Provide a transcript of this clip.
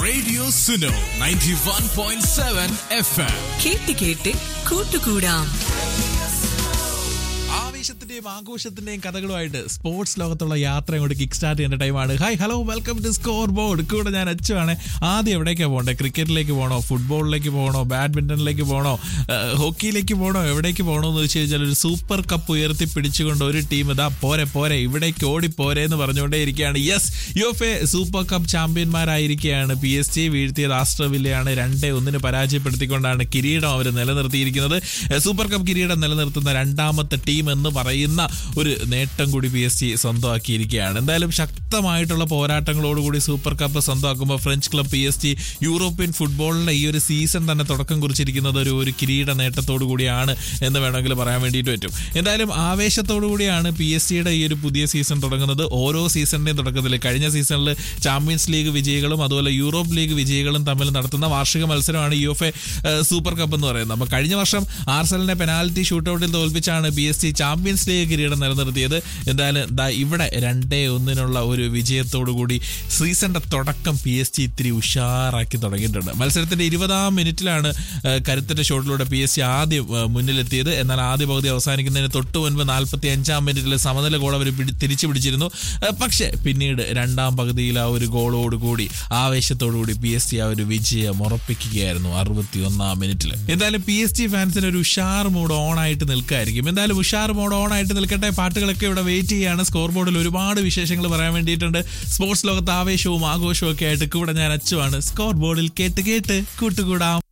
Radio Suno 91.7 FM. കേട്ട് കേട്ട് കൂട്ടുകൂടാം ആവേശത്തിന്റെയും ആഘോഷത്തിന്റെയും കഥകളുമായിട്ട് സ്പോർട്സ് ലോകത്തുള്ള യാത്ര അങ്ങോട്ട് കിക്ക് സ്റ്റാർട്ട് ചെയ്യേണ്ട ടൈമാണ് hi hello welcome to scoreboard കൂടെ ഞാൻ അച്ചുവാണ് ആദ്യം എവിടേക്കാണ് പോകണ്ടേ ക്രിക്കറ്റിലേക്ക് പോകണോ ഫുട്ബോളിലേക്ക് പോകണോ ബാഡ്മിന്റണിലേക്ക് പോകണോ ഏഹ്, ഹോക്കിയിലേക്ക് പോകണോ എവിടേക്ക് പോകണോ എന്ന് വെച്ച് കഴിഞ്ഞാൽ ഒരു സൂപ്പർ കപ്പ് ഉയർത്തി പിടിച്ചുകൊണ്ട് ഒരു ടീം ഇതാ പോരെ പോരെ ഇവിടേക്ക് ഓടി പോരെ എന്ന് പറഞ്ഞുകൊണ്ടേ ഇരിക്കുകയാണ് yes U F A super cup ചാമ്പ്യന്മാരായിരിക്കുകയാണ് പി എസ് ജി വീഴ്ത്തിയ രാഷ്ട്രവില്ലയാണ് രണ്ടേ ഒന്നിന് പരാജയപ്പെടുത്തിക്കൊണ്ടാണ് കിരീടം അവർ നിലനിർത്തിയിരിക്കുന്നത് ഏഹ്, സൂപ്പർ കപ്പ് കിരീടം നിലനിർത്തുന്ന രണ്ടാമത്തെ ടീം എന്ന് പറയുന്ന ഒരു നേട്ടം കൂടി പി എസ് ജി സ്വന്തമാക്കിയിരിക്കുകയാണ് എന്തായാലും ശക്തമായിട്ടുള്ള പോരാട്ടങ്ങളോടുകൂടി സൂപ്പർ കപ്പ് സ്വന്തമാക്കുമ്പോൾ French club P S G European ഫുട്ബോളിന്റെ ഈ ഒരു സീസൺ തന്നെ തുടക്കം കുറിച്ചിരിക്കുന്നത് ഒരു ഒരു കിരീട നേട്ടത്തോടു കൂടിയാണ് എന്ന് വേണമെങ്കിൽ പറയാൻ വേണ്ടിയിട്ട് പറ്റും എന്തായാലും ആവേശത്തോടു കൂടിയാണ് പി എസ് സിയുടെ ഈ ഒരു പുതിയ സീസൺ തുടങ്ങുന്നത് ഓരോ സീസണിന്റെയും തുടക്കത്തിൽ കഴിഞ്ഞ സീസണിൽ ചാമ്പ്യൻസ് ലീഗ് വിജയികളും അതുപോലെ യൂറോപ്പ് ലീഗ് വിജയികളും തമ്മിൽ നടത്തുന്ന വാർഷിക മത്സരമാണ് U F A super cup എന്ന് പറയുന്നത് അപ്പോൾ കഴിഞ്ഞ വർഷം ആർസലിനെ പെനാൽറ്റി ഷൂട്ടൌട്ടിൽ തോൽപ്പിച്ചാണ് P S G champions league കിരീടം നിലനിർത്തിയത് എന്തായാലും ദാ ഇവിടെ രണ്ടേ ഒന്നിനുള്ള ഒരു വിജയത്തോടു കൂടി സീസണിന്റെ തുടക്കം പി എസ് ജി ഇത്തിരി ഉഷാറാക്കി തുടങ്ങിയിട്ടുണ്ട് മത്സരത്തിന്റെ ഇരുപതാം മിനിറ്റിലാണ് ആ, കരുത്തറ്റ ഷോട്ടിലൂടെ പി എസ് സി ആദ്യം ആ, മുന്നിലെത്തിയത് എന്നാൽ ആദ്യ പകുതി അവസാനിക്കുന്നതിന് തൊട്ട് മുൻപ് നാൽപ്പത്തി അഞ്ചാം മിനിറ്റിൽ സമനില ഗോൾ അവർ പിടി- തിരിച്ചു പിടിച്ചിരുന്നു ആ, പക്ഷേ പിന്നീട് രണ്ടാം പകുതിയിൽ ആ ഒരു ഗോളോടുകൂടി ആവേശത്തോടുകൂടി പി എസ് സി ആ ഒരു വിജയം ഉറപ്പിക്കുകയായിരുന്നു അറുപത്തി ഒന്നാം മിനിറ്റിൽ എന്തായാലും പി എസ് ജി ഫാൻസിന് ഒരു ഉഷാർ മൂഡ് ഓൺ ആയിട്ട് നിൽക്കായിരിക്കും എന്തായാലും ഉഷാർ മൂഡ് ഓൺ ആയിട്ട് നിൽക്കട്ടെ പാട്ടുകളൊക്കെ ഇവിടെ വെയിറ്റ് ചെയ്യാണ് സ്കോർ ബോർഡിൽ ഒരുപാട് വിശേഷങ്ങൾ പറയാൻ വേണ്ടിയിട്ടുണ്ട് സ്പോർട്സ് ലോകത്ത് ആവേശവും ആഘോഷവും ഒക്കെ ആയിട്ട് കൂടെ ഞാൻ അച്ചുവാണ് സ്കോർ ബോർഡിൽ കേട്ട് കേട്ട് കൂട്ടുകൂടാം